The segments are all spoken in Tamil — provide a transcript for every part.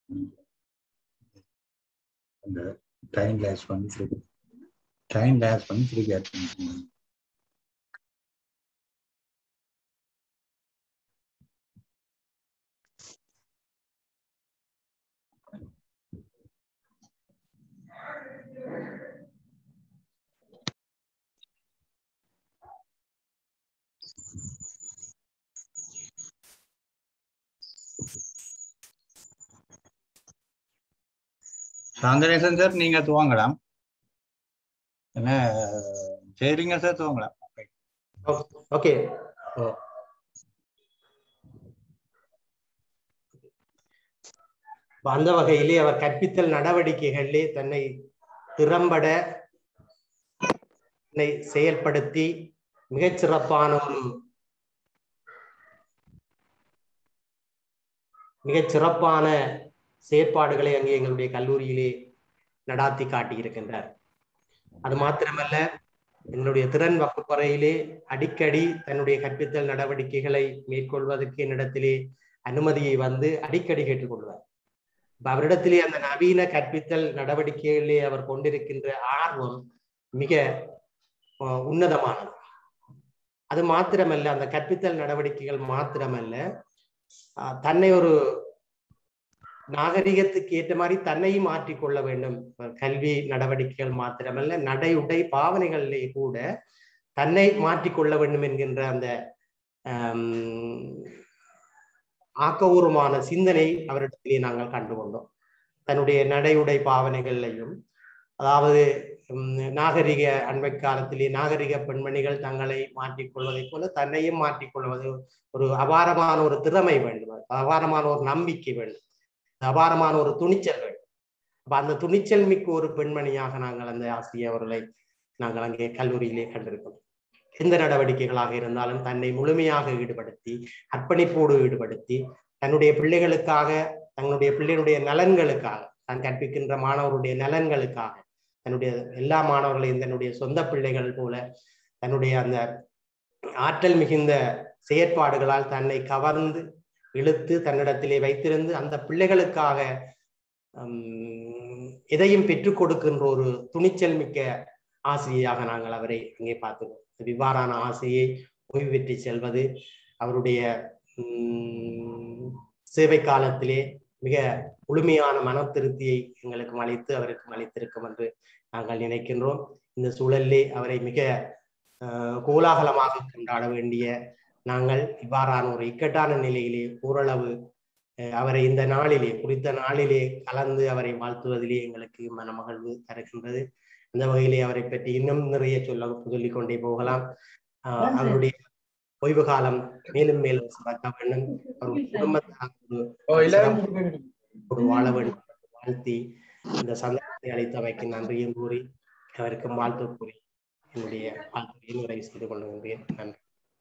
அந்த டைம் லேஸ் பண்ணி திருப்பி டைம் லேஸ் பண்ணி திருப்பி ஆட் பண்ணிக்கணும் சாந்தனேசன் சார் நீங்க துவங்கலாம் என்ன சரிங்க சார் துவங்கலாம் ஓகே ஓ. அந்த வகையிலே அவர் கற்பித்தல் நடவடிக்கைகளிலே தன்னை திறம்பட தன்னை செயல்படுத்தி மிகச் சிறப்பான ஒரு மிகச் சிறப்பான செயற்பாடுகளை அங்கே எங்களுடைய கல்லூரியிலே நடாத்தி காட்டியிருக்கின்றார் அது மாத்திரமல்ல என்னுடைய திறன் வகுப்பறையிலே அடிக்கடி தன்னுடைய கற்பித்தல் நடவடிக்கைகளை மேற்கொள்வதற்கு என்னிடத்திலே அனுமதியை வந்து அடிக்கடி கேட்டுக்கொள்வார் இப்ப அவரிடத்திலே அந்த நவீன கற்பித்தல் நடவடிக்கைகளிலே அவர் கொண்டிருக்கின்ற ஆர்வம் மிக அஹ், உன்னதமானது அது மாத்திரமல்ல அந்த கற்பித்தல் நடவடிக்கைகள் மாத்திரமல்ல அஹ், தன்னை ஒரு நாகரிகத்துக்கு ஏற்ற மாதிரி தன்னையும் மாற்றிக்கொள்ள வேண்டும் கல்வி நடவடிக்கைகள் மாத்திரமல்ல நடை உடை பாவனைகளிலே கூட தன்னை மாற்றிக்கொள்ள வேண்டும் என்கின்ற அந்த ஆம், ஆக்கபூர்வமான சிந்தனை அவரிடத்திலே நாங்கள் கண்டுகொண்டோம் தன்னுடைய நடை உடை பாவனைகளையும் அதாவது உம், நாகரிக அண்மை காலத்திலே நாகரிக பெண்மணிகள் தங்களை மாற்றிக்கொள்வதைப் போல தன்னையும் மாற்றிக்கொள்வது ஒரு அபாரமான ஒரு திறமை வேண்டும் அபாரமான ஒரு நம்பிக்கை வேண்டும் அபாரமான ஒரு துணிச்சல் வேண்டும் அப்ப அந்த துணிச்சல் மிக்க ஒரு பெண்மணியாக நாங்கள் அந்த ஆசிரியர் அவர்களை நாங்கள் அங்கே கல்லூரியிலே கண்டிருக்கிறோம் எந்த நடவடிக்கைகளாக இருந்தாலும் தன்னை முழுமையாக ஈடுபடுத்தி அர்ப்பணிப்போடு ஈடுபடுத்தி தன்னுடைய பிள்ளைகளுக்காக தன்னுடைய பிள்ளைகளுடைய நலன்களுக்காக தான் கற்பிக்கின்ற மாணவருடைய நலன்களுக்காக தன்னுடைய எல்லா மாணவர்களையும் தன்னுடைய சொந்த பிள்ளைகள் போல தன்னுடைய அந்த ஆற்றல் மிகுந்த செயற்பாடுகளால் தன்னை கவர்ந்து இழுத்து தன்னிடத்திலே வைத்திருந்து அந்த பிள்ளைகளுக்காக ஹம், எதையும் பெற்றுக் கொடுக்கின்ற ஒரு துணிச்சல் மிக்க ஆசிரியராக நாங்கள் அவரை அங்கே பார்த்துக்கோம் இவ்வாறான ஆசையை ஓய்வு பெற்று செல்வது அவருடைய ஹம், சேவை காலத்திலே மிக முழுமையான மன திருப்தியை எங்களுக்கு அளித்து அவருக்கு அளித்திருக்கும் என்று நாங்கள் நினைக்கின்றோம் இந்த சூழலிலே அவரை மிக அஹ், கோலாகலமாக கொண்டாட வேண்டிய நாங்கள் இவ்வாறான ஒரு இக்கட்டான நிலையிலே ஓரளவு அஹ், அவரை இந்த நாளிலே குறித்த நாளிலே கலந்து அவரை வாழ்த்துவதிலே எங்களுக்கு மனமகிழ்வு தருகின்றது அந்த வகையிலே அவரை பற்றி இன்னும் நிறைய சொல்ல சொல்லிக் கொண்டே போகலாம் ஆஹ் அவருடைய ஓய்வு காலம் மேலும் மேலும் சிறக்க வேண்டும் அவருடைய குடும்பத்தாரோடு ஒரு வாழ வேண்டும் என்று வாழ்த்தி இந்த சந்தர்ப்பத்தை அளித்தமைக்கு நன்றியும் கூறி அவருக்கும் வாழ்த்து கூறி என்னுடைய வாழ்த்துறையை நிறைவு செய்து கொள்கின்றேன் நன்றி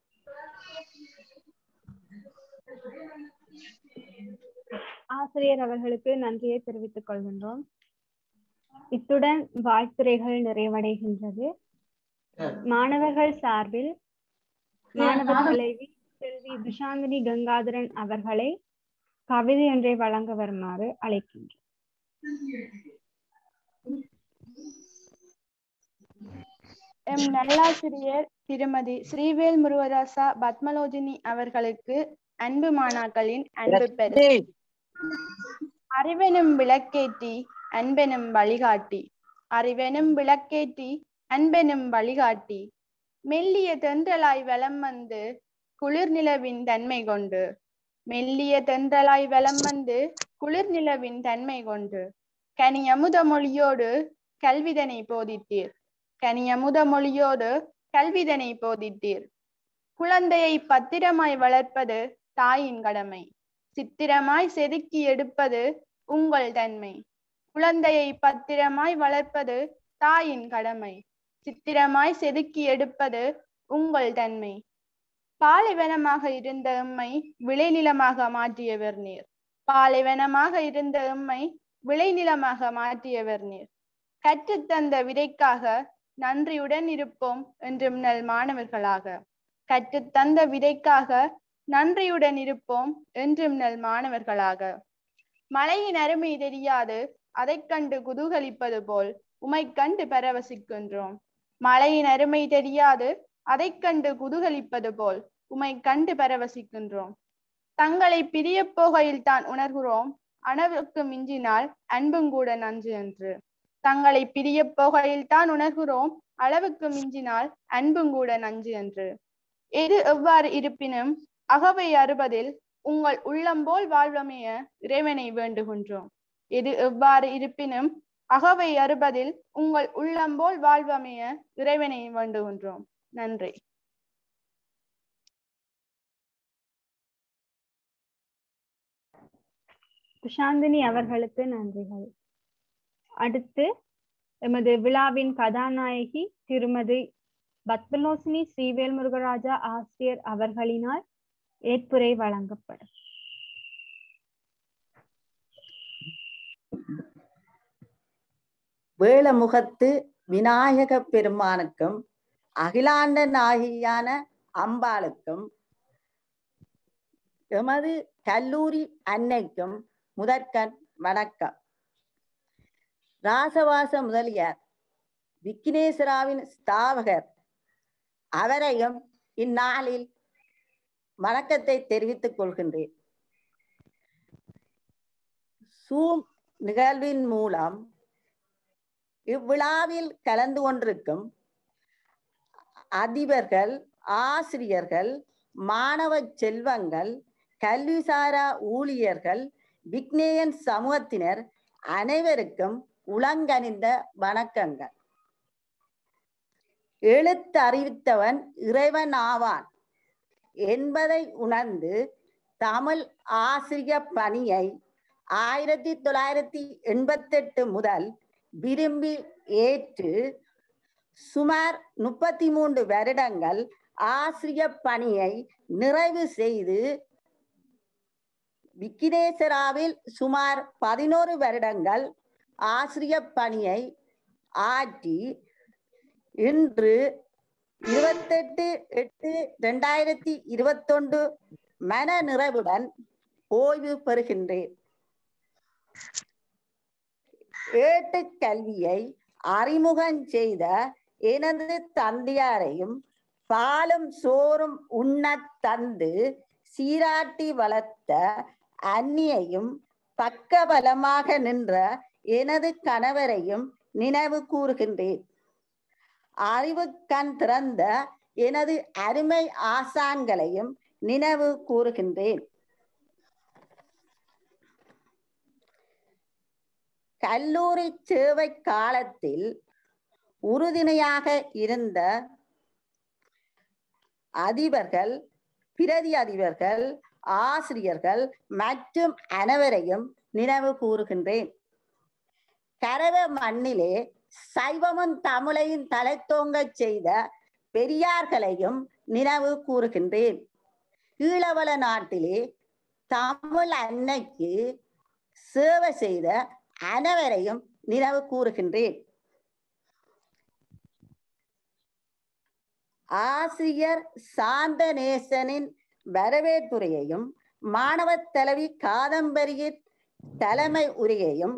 ஆசிரியர் அவர்களுக்கு நன்றியை தெரிவித்துக் கொள்கின்றோம் இத்துடன் வாழ்த்துரைகள் நிறைவடைகின்றது மாணவர்கள் சார்பில் மாணவ தலைவி செல்வி துஷாந்தினி கங்காதரன் அவர்களை கவிதை ஒன்றை வழங்க வருமாறு அழைக்கின்றோம் எம் நல்லாசிரியர் திருமதி ஸ்ரீவேல் முருகதாசா பத்மலோஜினி அவர்களுக்கு அன்பு மாணாக்களின் அன்பு பெரு அறிவெனும் விளக்கேற்றி அன்பெனும் வழிகாட்டி அறிவெனும் விளக்கேற்றி அன்பெனும் வழிகாட்டி மெல்லிய தென்றலாய் வலம் வந்து குளிர் நிலவின் தன்மை கொண்டு மெல்லிய தென்றலாய் வலம் வந்து குளிர் நிலவின் தன்மை கொண்டு கனி அமுத மொழியோடு கல்விதனை போதித்தீர் கனி அமுத மொழியோடு கல்விதனை போதித்தீர் குழந்தையை பத்திரமாய் வளர்ப்பது தாயின் கடமை சித்திரமாய் செதுக்கி எடுப்பது உங்கள் தன்மை குழந்தையை பத்திரமாய் வளர்ப்பது தாயின் கடமை சித்திரமாய் செதுக்கி எடுப்பது உங்கள் தன்மை பாலைவனமாக இருந்த எம்மை விளைநிலமாக மாற்றியவர் நீர் பாலைவனமாக இருந்த எம்மை விளைநிலமாக மாற்றியவர் நீர் கற்றுத்தந்த விதைக்காக நன்றியுடன் இருப்போம் என்றும் நல் மாணவர்களாக கற்றுத்தந்த விதைக்காக நன்றியுடன் இருப்போம் என்றும் நல் மாணவர்களாக மழையின் அருமை தெரியாது அதைக் கண்டு குதூகலிப்பது போல் உமைக் கண்டு பரவசிக்கின்றோம் மழையின் அருமை தெரியாது அதைக் கண்டு குதூகலிப்பது போல் உமைக் கண்டு பரவசிக்கின்றோம் தங்களை பிரியப் போகையில் தான் உணர்கிறோம் அணவுக்கு மிஞ்சினால் அன்பும் கூட நன்று என்று தங்களை பிரியப் போகையில் தான் உணர்கிறோம் அளவுக்கு மிஞ்சினால் அன்பும் கூட நஞ்சு என்று எது எவ்வாறு இருப்பினும் அகவை அறுபதில் உங்கள் உள்ளம்போல் வாழ்வமைய இறைவனை வேண்டுகின்றோம் எது எவ்வாறு இருப்பினும் அகவை அறுபதில் உங்கள் உள்ளம்போல் வாழ்வமைய இறைவனை வேண்டுகின்றோம் நன்றி சுஷாந்தினி அவர்களுக்கு நன்றிகள் அடுத்து எமது விழாவின் கதாநாயகி திருமதி பத்மலோசினி ஸ்ரீவேல் முருகராஜா ஆசிரியர் அவர்களினால் ஏற்புரை வழங்கப்படும் வேளமுகத்து விநாயக பெருமானுக்கும் அகிலாண்ட நாயகியான அம்பாளுக்கும் எமது கல்லூரி அன்னைக்கும் முதற்கண் வணக்கம் ராசவாச முதலியார் விக்னேஸ்வராவின் ஸ்தாபகர் அவரையும் இந்நாளில் வணக்கத்தை தெரிவித்துக் கொள்கின்றேன் சூம் நிகழ்வின் மூலம் இவ்விழாவில் கலந்து கொண்டிருக்கும் அதிபர்கள் ஆசிரியர்கள் மாணவ செல்வங்கள் கல்விசாரா ஊழியர்கள் விக்னேயன் சமூகத்தினர் அனைவருக்கும் உளங்கனிந்த வணக்கங்கள் எழுத்து அறிவித்தவன் இறைவன் ஆவான் என்பதை உணர்ந்து தமிழ் ஆசிரிய பணியை ஆயிரத்தி தொள்ளாயிரத்தி எண்பத்தெட்டு முதல் விரும்பி ஏற்று சுமார் முப்பத்தி மூன்று வருடங்கள் ஆசிரிய பணியை நிறைவு செய்து விக்கினேஸ்வராவில் சுமார் பதினோரு வருடங்கள் ஆசிரிய பணியை ஆற்றி இன்று இருபத்தெட்டு எட்டு ரெண்டாயிரத்தி இருபத்தொன்று மன நிறைவுடன் ஓய்வு பெறுகின்றேன் ஏட்டு கல்வியை அறிமுகம் செய்த எனது தந்தையாரையும் பாலும் சோறும் உண்ணத் தந்து சீராட்டி வளர்த்த அந்நியையும் பக்கபலமாக நின்ற எனது கணவரையும் நினைவு கூறுகின்றேன் அறிவு கண் திறந்த எனது அருமை ஆசான்களையும் நினைவு கூறுகின்றேன் கல்லூரி சேவை காலத்தில் உறுதுணையாக இருந்த அதிபர்கள் பிரதி அதிபர்கள் ஆசிரியர்கள் மற்றும் அனைவரையும் நினைவு கூறுகின்றேன் கரவ மண்ணிலே சைவமும் தமிழையும் தலைத்தோங்கச் செய்த பெரியார்களையும் நினைவு கூறுகின்றேன் ஈழவள நாட்டிலே தமிழ் அன்னைக்கு சேவை செய்த அனைவரையும் நினைவு கூறுகின்றேன் ஆசிரியர் சாந்தநேசனின் வரவேற்புரையையும் மாணவ தலைவி காதம்பரியின் தலைமை உரையையும்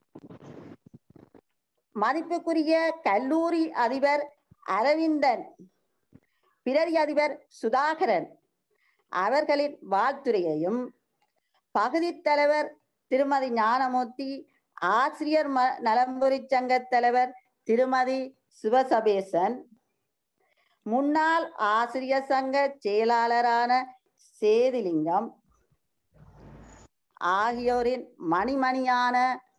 மதிப்புக்குரிய கல்லூரி அதிபர் அரவிந்தன் பிரதி அதிபர் சுதாகரன் அவர்களின் வாழ்த்துரையையும் பகுதி தலைவர் திருமதி ஞானமூர்த்தி ஆசிரியர் ம நலம்புரி சங்க தலைவர் திருமதி சிவசபேசன் முன்னாள் ஆசிரியர் சங்க செயலாளரான சேதிலிங்கம் ஆகியோரின் மணிமணியான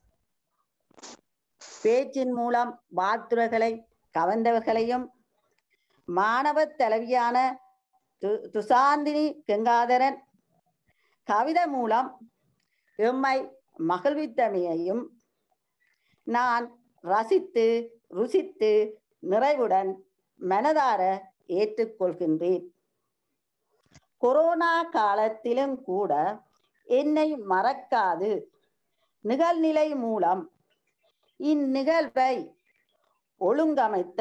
பேச்சின் மூலம் வாழ்த்துரைகளை கவர்ந்தவர்களையும் மாணவ தலைவியான து- துசாந்தினி கங்காதரன் கவிதை மூலம் எம்மை மகிழ்வித்தமையையும் நான் ரசித்து ருசித்து நிறைவுடன் மனதார ஏற்றுக்கொள்கின்றேன் கொரோனா காலத்திலும் கூட என்னை மறக்காது நிகழ்நிலை மூலம் இந்நிகழ்வை ஒழுங்கமைத்த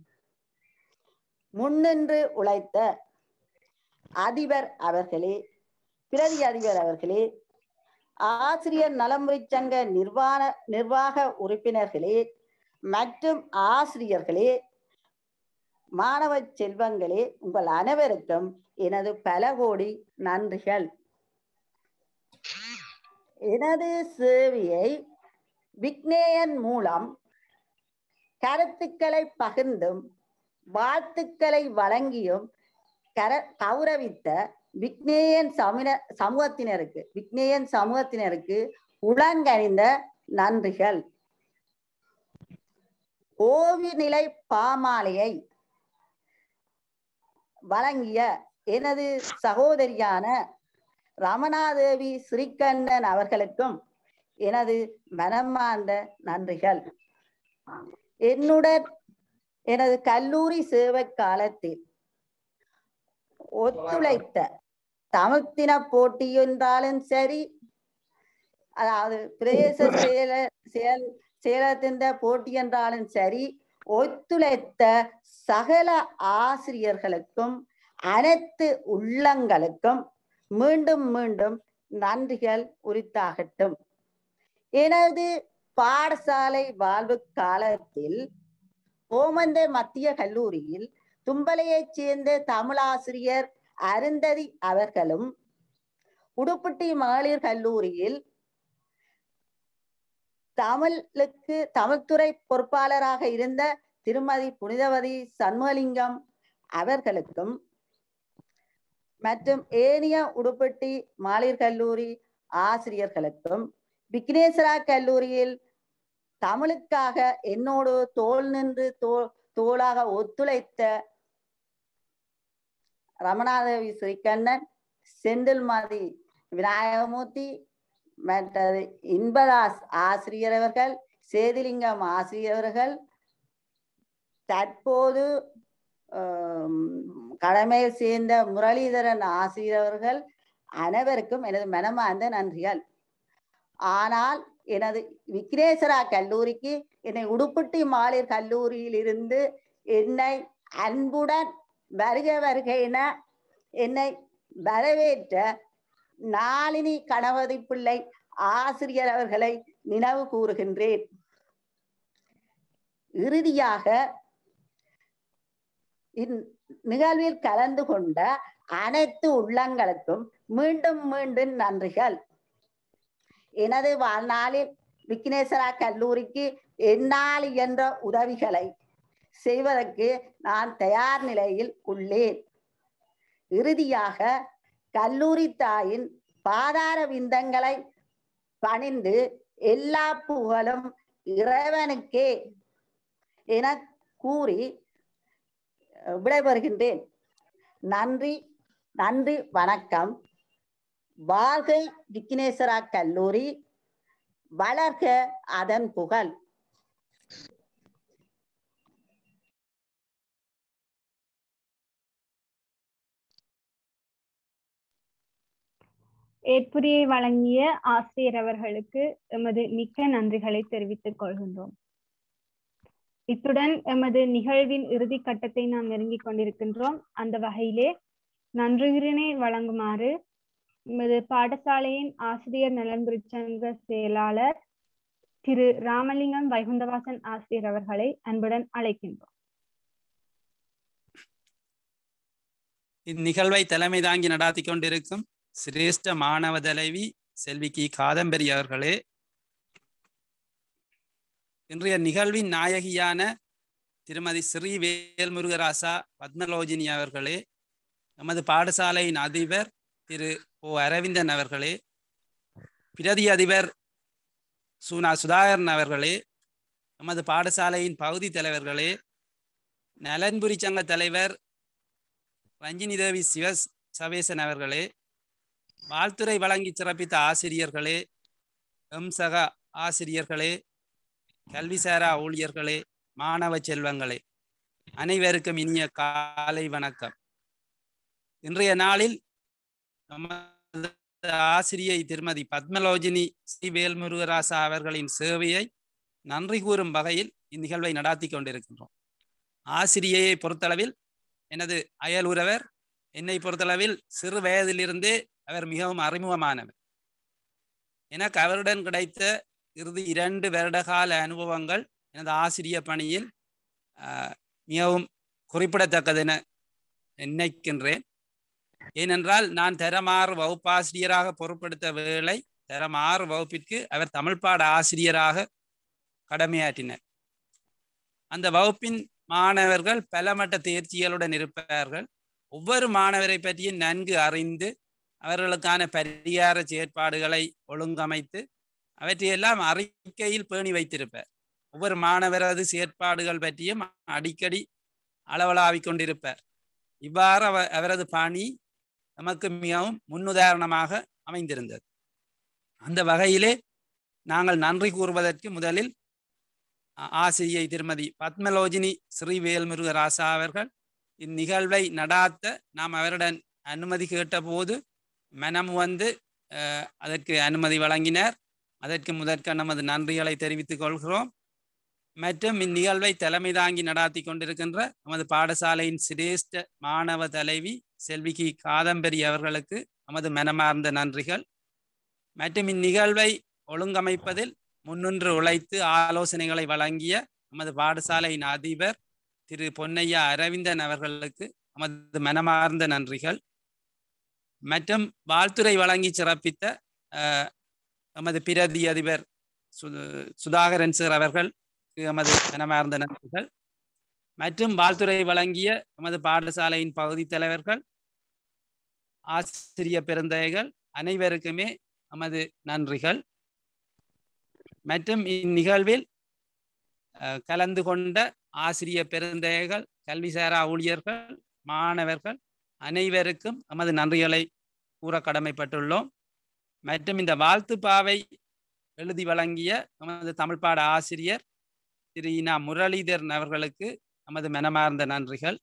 முன்னின்று உழைத்த அதிபர் அவர்களே பிரதி அதிபர் அவர்களே ஆசிரியர் நலமுறை சங்க நிர்வாண நிர்வாக உறுப்பினர்களே மற்றும் ஆசிரியர்களே மாணவ செல்வங்களே உங்கள் அனைவருக்கும் எனது பல கோடி நன்றிகள் எனது சேவையை விக்னேயன் மூலம் கருத்துக்களை பகிர்ந்தும் வாழ்த்துக்களை வழங்கியும் கர கௌரவித்த விக்னேயன் சமின சமூகத்தினருக்கு விக்னேயன் சமூகத்தினருக்கு உளங்கணிந்த நன்றிகள் ஓவிய நிலை பாமாலையை வழங்கிய எனது சகோதரியான ரமணாதேவி ஸ்ரீகண்ணன் அவர்களுக்கும் எனது மனமார்ந்த நன்றிகள் என்னுடன் எனது கல்லூரி சேவை காலத்தில் ஒத்துழைத்த தமிழ்த்தின போட்டி என்றாலும் சரி அதாவது பிரதேச செயல செயல் செயலத்தின் போட்டி என்றாலும் சரி ஒத்துழைத்த சகல ஆசிரியர்களுக்கும் அனைத்து உள்ளங்களுக்கும் மீண்டும் மீண்டும் நன்றிகள் உரித்தாகட்டும் எனது பாடசாலை வாழ்வு காலத்தில் ஓமந்த மத்திய கல்லூரியில் தும்பலையைச் சேர்ந்த தமிழாசிரியர் அருந்ததி அவர்களும் உடுப்பட்டி மகளிர் கல்லூரியில் தமிழுக்கு தமிழ்துறை பொறுப்பாளராக இருந்த திருமதி புனிதவதி சண்முகலிங்கம் அவர்களுக்கும் மற்றும் ஏனிய உடுப்பட்டி மகளிர் கல்லூரி ஆசிரியர்களுக்கும் விக்னேஸ்வரா கல்லூரியில் தமிழுக்காக என்னோடு தோல் நின்று தோ தோளாக ஒத்துழைத்த ரமணாதேவி ஸ்ரீகண்ணன் செந்தில்மதி விநாயகமூர்த்தி மற்றது இன்பதாஸ் ஆசிரியர் அவர்கள் சேதிலிங்கம் ஆசிரியர்கள் தற்போது கடமையில் சேர்ந்த முரளிதரன் ஆசிரியர்கள் அனைவருக்கும் எனது மனமார்ந்த நன்றிகள் ஆனால் எனது விக்னேஸ்வரா கல்லூரிக்கு என்னை உடுப்பட்டி மாலிர் கல்லூரியில் இருந்து என்னை அன்புடன் வருக வருக என என்னை வரவேற்ற நாளினி கணபதி பிள்ளை ஆசிரியர் அவர்களை நினைவு கூறுகின்றேன் இறுதியாக இந்நிகழ்வில் கலந்து கொண்ட அனைத்து உள்ளங்களுக்கும் மீண்டும் மீண்டும் நன்றிகள் எனது வாழ்நாளில் விக்னேஸ்வரா கல்லூரிக்கு என்னால் என்ற உதவிகளை செய்வதற்கு நான் தயார் நிலையில் உள்ளேன் இறுதியாக கல்லூரி தாயின் பாதார விந்தங்களை பணிந்து எல்லா புகழும் இறைவனுக்கே என கூறி விடைபெறுகின்றேன் நன்றி நன்றி வணக்கம் வாழ்க விக்னேஸ்வரா கல்லூரி வளர்க அதன் புகழ் ஏற்புரியை வழங்கிய ஆசிரியர் அவர்களுக்கு எமது மிக்க நன்றிகளை தெரிவித்துக் கொள்கின்றோம் இத்துடன் எமது நிகழ்வின் இறுதி கட்டத்தை நாம் நெருங்கிக் கொண்டிருக்கின்றோம் அந்த வகையிலே நன்றியினை வழங்குமாறு எமது பாடசாலையின் ஆசிரியர் நலன்புரி சங்க செயலாளர் திரு ராமலிங்கம் வைகுந்தவாசன் ஆசிரியர் அவர்களை அன்புடன் அழைக்கின்றோம் இந்நிகழ்வை தலைமை தாங்கி நடாத்தி கொண்டிருக்கும் சிரேஷ்ட மாணவ தலைவி செல்வி கி காதம்பரி அவர்களே இன்றைய நிகழ்வின் நாயகியான திருமதி ஸ்ரீ வேல்முருகராசா பத்மலோஜினி அவர்களே நமது பாடசாலையின் அதிபர் திரு ஓ அரவிந்தன் அவர்களே பிரதி அதிபர் சுனா சுதாகரன் அவர்களே நமது பாடசாலையின் பகுதி தலைவர்களே நலன்புரி சங்க தலைவர் ரஞ்சினி தேவி சிவ சவேசன் அவர்களே வாழ்த்துறை வழங்கி சிறப்பித்த ஆசிரியர்களே எம் சக ஆசிரியர்களே கல்விசாரா ஊழியர்களே மாணவ செல்வங்களே அனைவருக்கும் இனிய காலை வணக்கம் இன்றைய நாளில் நமது ஆசிரியை திருமதி பத்மலோஜினி ஸ்ரீ வேல்முருகராசா அவர்களின் சேவையை நன்றி கூறும் வகையில் இந்நிகழ்வை நடாத்தி கொண்டிருக்கின்றோம் ஆசிரியையை பொறுத்தளவில் எனது அயல் உறவர் என்னை பொறுத்தளவில் சிறு வயதிலிருந்தே அவர் மிகவும் அறிமுகமானவர் எனக்கு அவருடன் கிடைத்த இறுதி இரண்டு வருடகால அனுபவங்கள் எனது ஆசிரியர் பணியில் ஆஹ், மிகவும் குறிப்பிடத்தக்கதென நினைக்கின்றேன் ஏனென்றால் நான் தரமாறு வகுப்பாசிரியராக பொறுப்படுத்த வேளை தரமாறு வகுப்பிற்கு அவர் தமிழ் பாட ஆசிரியராக கடமையாற்றினர் அந்த வகுப்பின் மாணவர்கள் பலமட்ட தேர்ச்சிகளுடன் இருப்பார்கள் ஒவ்வொரு மாணவரை பற்றியும் நன்கு அறிந்து அவர்களுக்கான பரிகார செயற்பாடுகளை ஒழுங்கமைத்து அவற்றையெல்லாம் அறிக்கையில் பேணி வைத்திருப்பார் ஒவ்வொரு மாணவரது செயற்பாடுகள் பற்றியும் அடிக்கடி அளவலாவிக் கொண்டிருப்பார் இவ்வாறு அவ அவரது பணி நமக்கு மிகவும் முன்னுதாரணமாக அமைந்திருந்தது அந்த வகையிலே நாங்கள் நன்றி கூறுவதற்கு முதலில் ஆ- ஆசிரியை திருமதி பத்மலோஜினி ஸ்ரீ வேல்முருகராசா அவர்கள் இந்நிகழ்வை நடாத்த நாம் அவருடன் அனுமதி கேட்டபோது மனம் வந்து அஹ், அதற்கு அனுமதி வழங்கினார் அதற்கு முதற்க நமது நன்றிகளை தெரிவித்துக் கொள்கிறோம் மற்றும் இந்நிகழ்வை தலைமை தாங்கி நடாத்தி கொண்டிருக்கின்ற நமது பாடசாலையின் சிரேஷ்ட மாணவ தலைவி செல்வி கி காதம்பரி அவர்களுக்கு நமது மனமார்ந்த நன்றிகள் மற்றும் இந்நிகழ்வை ஒழுங்கமைப்பதில் முன்னின்று உழைத்து ஆலோசனைகளை வழங்கிய நமது பாடசாலையின் அதிபர் திரு பொன்னையா அரவிந்தன் அவர்களுக்கு நமது மனமார்ந்த நன்றிகள் மற்றும் வாழ்த்துரை வழங்கி சிறப்பித்த அஹ், நமது பிரதி அதிபர் சு- சுதாகரன் சார் அவர்கள் எமது மனமார்ந்த நன்றிகள் மற்றும் வாழ்த்துரை வழங்கிய நமது பாடசாலையின் பகுதி தலைவர்கள் ஆசிரிய பெருந்தகைகள் அனைவருக்குமே நமது நன்றிகள் மற்றும் இந்நிகழ்வில் அஹ், கலந்து கொண்ட ஆசிரிய பெருந்தகைகள் கல்விசாரா ஊழியர்கள் மாணவர்கள் அனைவருக்கும் நமது நன்றிகளை கூற கடமைப்பட்டுள்ளோம் மற்றும் இந்த வாழ்த்து பாவை எழுதி வழங்கிய நமது தமிழ் பாட ஆசிரியர் திரு இனா முரளிதரன் அவர்களுக்கு நமது மனமார்ந்த நன்றிகள்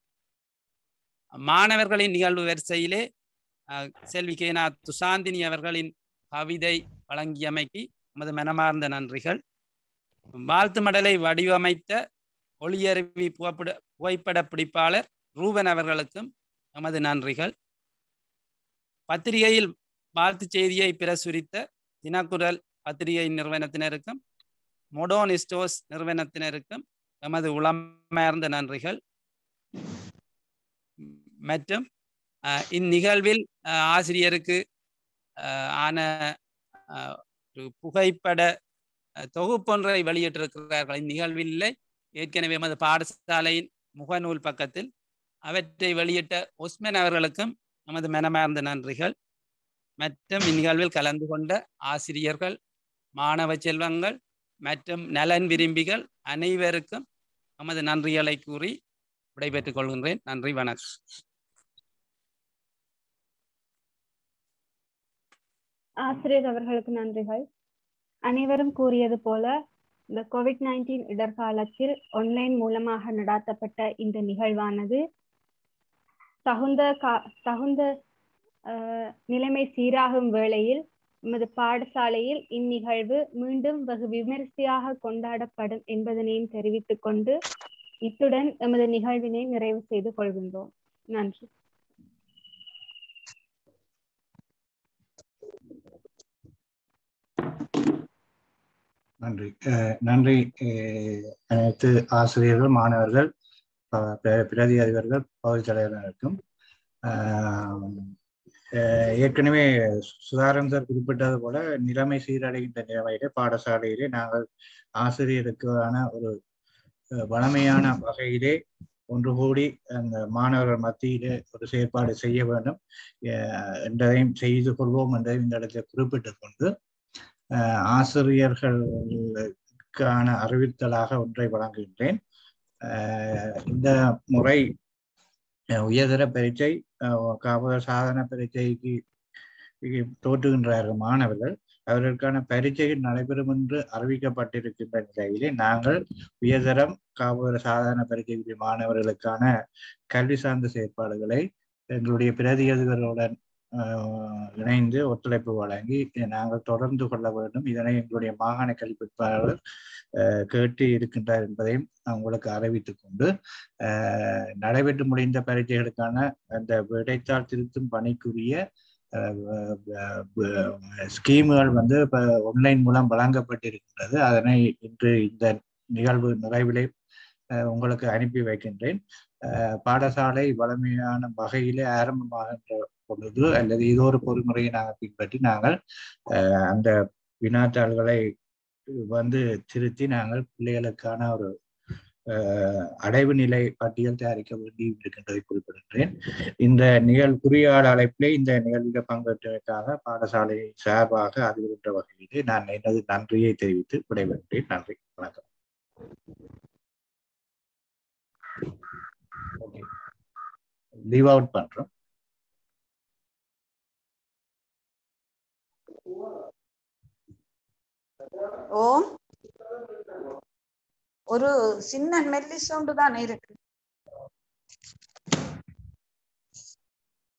மாணவர்களின் நிகழ்வு வரிசையிலே அஹ், செல்வி கேனா துசாந்தினி அவர்களின் கவிதை வழங்கியமைக்கு நமது மனமார்ந்த நன்றிகள் வாழ்த்து மடலை வடிவமைத்த ஒளியருவி புகைப்பட புகைப்பட பிடிப்பாளர் ரூபன் அவர்களுக்கும் நமது நன்றிகள் பத்திரிகையில் வாழ்த்து செய்தியை பிரசுரித்த தினக்குரல் பத்திரிகை நிறுவனத்தினருக்கும் மொடோன் ஸ்டோர்ஸ் நிறுவனத்தினருக்கும் எமது உளமார்ந்த நன்றிகள் மற்றும் அஹ், இந்நிகழ்வில் அஹ், ஆசிரியருக்கு அஹ், ஆன அஹ், ஒரு புகைப்பட அஹ், தொகுப்பொன்றை வெளியிட்டிருக்கிறார்கள் இந்நிகழ்வில் ஏற்கனவே எமது பாடசாலையின் முகநூல் பக்கத்தில் அவற்றை வெளியிட்ட ஒஸ்மன் அவர்களுக்கும் நமது மனமார்ந்த நன்றிகள் மற்றும் இந்நிகழ்வில் கலந்து கொண்ட ஆசிரியர்கள் மாணவ செல்வங்கள் மற்றும் நலன் விரும்பிகள் அனைவருக்கும் நமது நன்றிகளை கூறி விடைபெற்றுக் கொள்கின்றேன் நன்றி வணக்கம் ஆசிரியர் அவர்களுக்கு நன்றிகள் அனைவரும் கூறியது போல இந்த கோவிட் நைன்டீன் இடர்காலத்தில் ஆன்லைன் மூலமாக நடாத்தப்பட்ட இந்த நிகழ்வானது தகுந்த கா தகுந்த அஹ், நிலைமை சீராகும் வேளையில் எமது பாடசாலையில் இந்நிகழ்வு மீண்டும் வெகு விமரிசையாக கொண்டாடப்படும் என்பதனையும் தெரிவித்துக் கொண்டு இத்துடன் எமது நிகழ்வினை நிறைவு செய்து கொள்கின்றோம் நன்றி நன்றி அஹ் நன்றி அஹ் அனைத்து ஆசிரியர்கள் மாணவர்கள் அஹ் பிர- பிரதி அதிபர்கள் பகுதி தலைவர்களுக்கும் ஆஹ் அஹ் ஏற்கனவே சுதாரன் சார் குறிப்பிட்டது போல நிலைமை சீரடைகின்ற நிலைமையிலே பாடசாலையிலே நாங்கள் ஆசிரியருக்கான ஒரு அஹ், வளமையான வகையிலே ஒன்று கூடி அந்த மாணவர்கள் மத்தியிலே ஒரு செயற்பாடு செய்ய வேண்டும் அஹ் என்பதையும் செய்து கொள்வோம் என்பதையும் இந்த இடத்தில் குறிப்பிட்டுக் கொண்டு அஹ் ஆசிரியர்களுக்கான அறிவித்தலாக ஒன்றை வழங்குகின்றேன் அஹ் இந்த முறை அஹ் உயர்தர பரீட்சை அஹ் காவலர் சாதன பரீட்சைக்கு இ- தோற்றுகின்றார்கள் மாணவர்கள் அவர்களுக்கான பரீட்சைகள் நடைபெறும் என்று அறிவிக்கப்பட்டிருக்கின்ற நிலையிலே நாங்கள் உயர்தரம் காவலர் சாதாரண பரீட்சைக்குரிய மாணவர்களுக்கான கல்வி சார்ந்த செயற்பாடுகளை எங்களுடைய பிரதி அதிபர்களுடன் ஆஹ் இணைந்து ஒத்துழைப்பு வழங்கி நாங்கள் தொடர்ந்து கொள்ள வேண்டும் இதனை எங்களுடைய மாகாண கல்விப்பாளர் ஆஹ் கேட்டு இருக்கின்றார் என்பதையும் நான் உங்களுக்கு அறிவித்துக் கொண்டு ஆஹ் நடைபெற்று முடிந்த பரீட்சைகளுக்கான அந்த விடைத்தாள் திருத்தும் பணிக்குரிய ஸ்கீமுகள் வந்து இப்போ ஆன்லைன் மூலம் வழங்கப்பட்டிருக்கின்றது அதனை இன்று இந்த நிகழ்வு நிறைவிலே அஹ், உங்களுக்கு அனுப்பி வைக்கின்றேன் அஹ், பாடசாலை வளமையான வகையிலே ஆரம்பமாகின்ற பொழுது அல்லது இது ஒரு பொறிமுறையை நாங்கள் பின்பற்றி நாங்கள் அஹ், அந்த வினாத்தாள்களை வந்து திருத்தி நாங்கள் பிள்ளைகளுக்கான ஒரு அஹ், அடைவு நிலை பட்டியல் தயாரிக்க வேண்டி இருக்கின்றதை குறிப்பிடுகின்றேன் இந்த நிகழ் குறியாட அழைப்பிலே இந்த நிகழ்வில் பங்கேற்றதற்காக பாடசாலை சார்பாக அறிவுறுன்ற வகையிலே நான் எனது நன்றியை தெரிவித்து விடைபெற்றேன் நன்றி வணக்கம் லீவ் அவுட் பண்றோம் ஓ ஒரு சின்ன மெல்லி சவுண்டு தான் இருக்கு